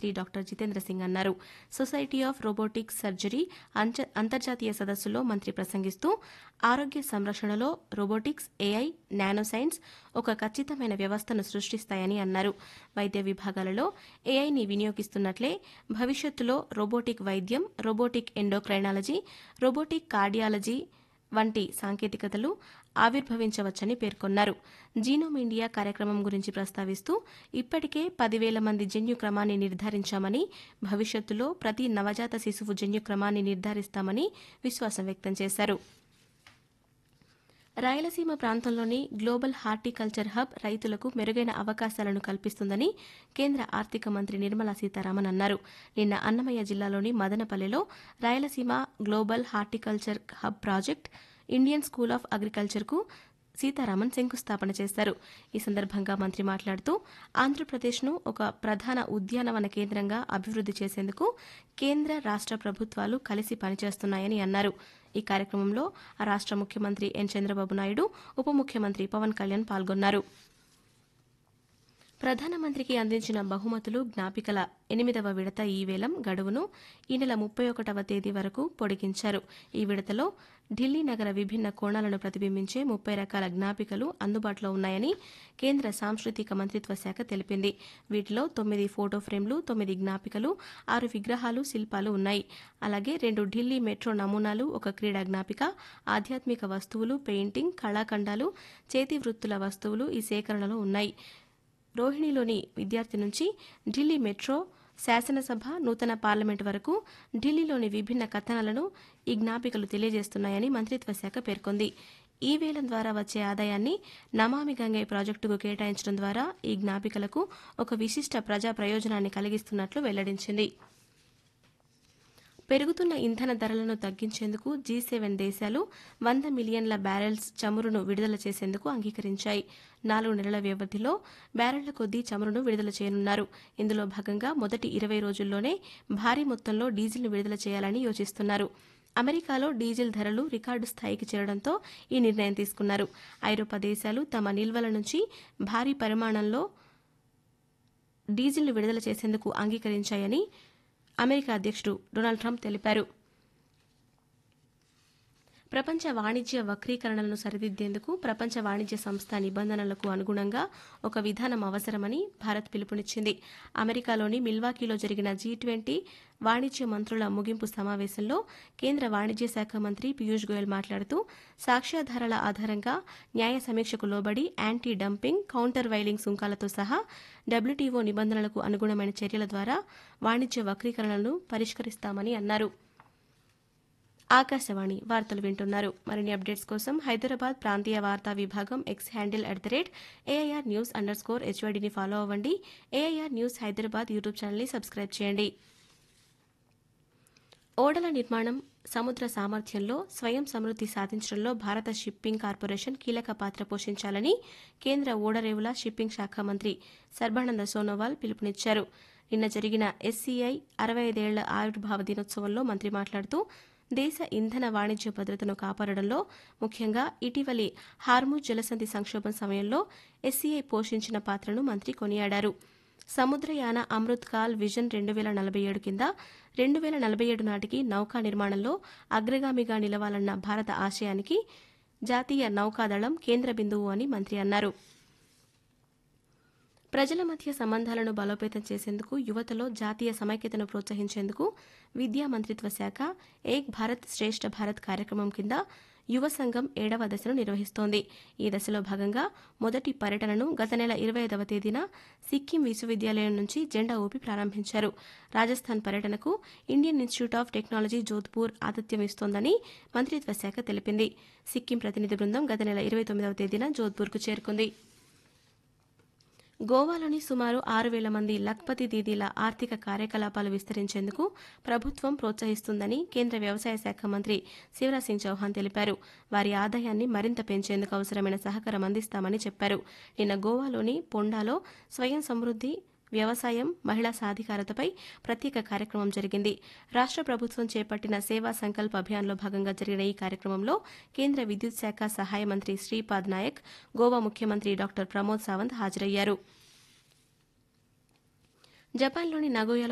మంత్రి డాక్టర్ జితేంద్ర సింగ్ అన్నారు society of robotics surgery అంచ- అంతర్జాతీయ సదస్సులో మంత్రి ప్రసంగిస్తూ ఆరోగ్య సంరక్షణలో రోబోటిక్స్ ఏఐ నానో సైన్స్ ఒక ఖచ్చితమైన వ్యవస్థను సృష్టిస్తాయని అన్నారు వైద్య విభాగాలలో ఏఐని వినియోగిస్తున్నట్లే భవిష్యత్తులో రోబోటిక్ వైద్యం రోబోటిక్ ఎండోక్రైనాలజీ రోబోటిక్ కార్డియాలజీ వంటి సాంకేతికతలు ఆవిర్భవించవచ్చని పేర్కొన్నారు జీనోమ్ ఇండియా కార్యక్రమం గురించి ప్రస్తావిస్తూ ఇప్పటికే పదివేల మంది జన్యు క్రమాన్ని నిర్ధారించామని భవిష్యత్తులో ప్రతి నవజాత శిశువు జన్యు క్రమాన్ని నిర్ధారిస్తామని విశ్వాసం వ్యక్తం చేశారు రాయలసీమ ప్రాంతంలోని గ్లోబల్ హార్టికల్చర్ హబ్ రైతులకు మెరుగైన అవకాశాలను కల్పిస్తుందని కేంద్ర ఆర్థిక మంత్రి నిర్మలా సీతారామన్ అన్నారు నిన్న అన్నమయ్య జిల్లాలోని మదనపల్లెలో Rayalaseema global horticulture hub project Indian school of అగ్రికల్చర్కు సీతారామన్ శంకుస్థాపన చేశారు ఈ సందర్భంగా మంత్రి మాట్లాడుతూ ఆంధ్రప్రదేశ్ను ఒక ప్రధాన ఉద్యానవన కేంద్రంగా అభివృద్ది చేసేందుకు కేంద్ర రాష్ట ప్రభుత్వాలు కలిసి పనిచేస్తున్నాయని అన్నారు ఈ కార్యక్రమంలో ఆ రాష్ట ముఖ్యమంత్రి ఎన్ చంద్రబాబు నాయుడు ఉప ముఖ్యమంత్రి పవన్ కళ్యాణ్ పాల్గొన్నారు ప్రధానమంత్రికి అందించిన బహుమతులు జ్ఞాపికల ఎనిమిదవ విడత ఈ వేలం గడువును ఈ నెల ముప్పై ఒకటవ తేదీ వరకు పొడిగించారు ఈ విడతలో ఢిల్లీ నగర విభిన్న కోణాలను ప్రతిబింబించే ముప్పై రకాల జ్ఞాపికలు అందుబాటులో ఉన్నాయని కేంద్ర సాంస్కృతిక మంత్రిత్వ శాఖ తెలిపింది వీటిలో తొమ్మిది ఫోటో ఫ్రేమ్లు తొమ్మిది జ్ఞాపికలు ఆరు విగ్రహాలు శిల్పాలు ఉన్నాయి అలాగే రెండు ఢిల్లీ మెట్రో నమూనాలు ఒక క్రీడా జ్ఞాపిక ఆధ్యాత్మిక వస్తువులు పెయింటింగ్ కళాఖండాలు చేతి వృత్తుల వస్తువులు ఈ సేకరణలో ఉన్నాయి రోహిణిలోని విద్యార్థి నుంచి ఢిల్లీ మెట్రో శాసనసభ నూతన పార్లమెంట్ వరకు ఢిల్లీలోని విభిన్న కథనాలను ఈ జ్ఞాపికలు తెలియజేస్తున్నాయని మంత్రిత్వ శాఖ పేర్కొంది ఈ వేలం ద్వారా వచ్చే ఆదాయాన్ని నమామి గంగే ప్రాజెక్టుకు కేటాయించడం ద్వారా ఈ జ్ఞాపికలకు ఒక విశిష్ట ప్రజా ప్రయోజనాన్ని కలిగిస్తున్నట్లు వెల్లడించింది పెరుగుతున్న ఇంధన ధరలను తగ్గించేందుకు జీ సెవెన్ దేశాలు వంద మిలియన్ల బ్యారెల్స్ చమురును విడుదల చేసేందుకు అంగీకరించాయి నాలుగు నెలల వ్యవధిలో బ్యారెళ్ల కొద్దీ చమురును విడుదల చేయనున్నారు ఇందులో భాగంగా మొదటి ఇరవై రోజుల్లోనే భారీ మొత్తంలో డీజిల్ను విడుదల చేయాలని యోచిస్తున్నారు అమెరికాలో డీజిల్ ధరలు రికార్డు స్థాయికి చేరడంతో ఈ నిర్ణయం తీసుకున్నారు ఐరోపా దేశాలు తమ నిల్వల నుంచి భారీ పరిమాణంలో డీజిల్ను విడుదల చేసేందుకు అంగీకరించాయని అమెరికా అధ్యక్షుడు డొనాల్డ్ ట్రంప్ తెలిపారు ప్రపంచ వాణిజ్య వక్రీకరణలను సరిదిద్దేందుకు ప్రపంచ వాణిజ్య సంస్థ నిబంధనలకు అనుగుణంగా ఒక విధానం అవసరమని భారత్ పిలుపునిచ్చింది అమెరికాలోని మిల్వాకీలో జరిగిన జీ ట్వంటీ వాణిజ్య మంత్రుల ముగింపు సమావేశంలో కేంద్ర వాణిజ్య శాఖ మంత్రి పీయూష్ గోయల్ మాట్లాడుతూ సాక్ష్యాధారాల ఆధారంగా న్యాయ సమీక్షకు లోబడి యాంటీ డంపింగ్ కౌంటర్ వైలింగ్ సుంకాలతో సహా డబ్ల్యూటీఓ నిబంధనలకు అనుగుణమైన చర్యల ద్వారా వాణిజ్య వక్రీకరణలను పరిష్కరిస్తామని అన్నారు ఆకాశవాణి వార్తలు వింటున్నారు మరిన్ని అప్డేట్స్ కోసం హైదరాబాద్ ప్రాంతీయ వార్తా విభాగం X handle at the rate AIR news underscore హెచ్వైడిని ఫాలో అవ్వండి ఏఐఆర్ న్యూస్ హైదరాబాద్ యూట్యూబ్ ఛానల్ని సబ్స్క్రైబ్ చేయండి ఓడల నిర్మాణం సముద్ర సామర్థ్యంలో స్వయం సమృద్ది సాధించడంలో భారత షిప్పింగ్ కార్పొరేషన్ కీలక పాత్ర పోషించాలని కేంద్ర ఓడరేవుల షిప్పింగ్ శాఖ మంత్రి సర్బానంద సోనోవాల్ పిలుపునిచ్చారు నిన్న జరిగిన ఎస్సీఐ అరవై ఐదేళ్ల ఆవిర్భావ దినోత్సవంలో మంత్రి మాట్లాడుతూ దేశ ఇంధన వాణిజ్య భద్రతను కాపాడడంలో ముఖ్యంగా ఇటీవలి హార్మూజ్ జలసంధి సంక్షోభం సమయంలో ఎస్సీఐ పోషించిన పాత్రను మంత్రి కొనియాడారు సముద్రయాన అమృత్ కాల్ విజన్ రెండు వేల నలభై ఏడు కింద రెండు వేల నలభై ఏడు నాటికి నౌకా నిర్మాణంలో అగ్రగామిగా నిలవాలన్న భారత ఆశయానికి జాతీయ నౌకాదళం కేంద్ర బిందువు అని మంత్రి అన్నారు ప్రజల మధ్య సంబంధాలను బలోపేతం చేసేందుకు యువతలో జాతీయ సమైక్యతను ప్రోత్సహించేందుకు విద్యా మంత్రిత్వ శాఖ ఏక్ భారత్ శ్రేష్ఠ భారత్ కార్యక్రమం కింద యువ సంఘం ఏడవ దశను నిర్వహిస్తోంది ఈ దశలో భాగంగా మొదటి పర్యటనను గత నెల ఇరవై ఐదవ తేదీన సిక్కిం విశ్వవిద్యాలయం నుంచి జెండా ఊపి ప్రారంభించారు రాజస్థాన్ పర్యటనకు Indian Institute of Technology Jodhpur ఆతిథ్యం ఇస్తోందని మంత్రిత్వ శాఖ తెలిపింది సిక్కిం ప్రతినిధి బృందం గత నెల ఇరవై తొమ్మిదవ తేదీన జోధ్పూర్కు చేరుకుంది గోవాలోని సుమారు ఆరు వేల మంది లఖ్పతి దీదీల ఆర్థిక కార్యకలాపాలు విస్తరించేందుకు ప్రభుత్వం ప్రోత్సహిస్తుందని కేంద్ర వ్యవసాయ శాఖ మంత్రి శివరాజ్ సింగ్ చౌహాన్ తెలిపారు వారి ఆదాయాన్ని మరింత పెంచేందుకు అవసరమైన సహకారం అందిస్తామని చెప్పారు నిన్న గోవాలోని పొండాలో స్వయం సమృద్ది వ్యవసాయం మహిళా సాధికారతపై ప్రత్యేక కార్యక్రమం జరిగింది రాష్ట్ర ప్రభుత్వం చేపట్టిన సేవా సంకల్ప్ అభియాన్లో భాగంగా జరిగిన ఈ కార్యక్రమంలో కేంద్ర విద్యుత్ శాఖ సహాయ మంత్రి శ్రీపాద్ నాయక్ గోవా ముఖ్యమంత్రి డాక్టర్ ప్రమోద్ సావంత్ హాజరయ్యారు జపాన్లోని నగోయాలో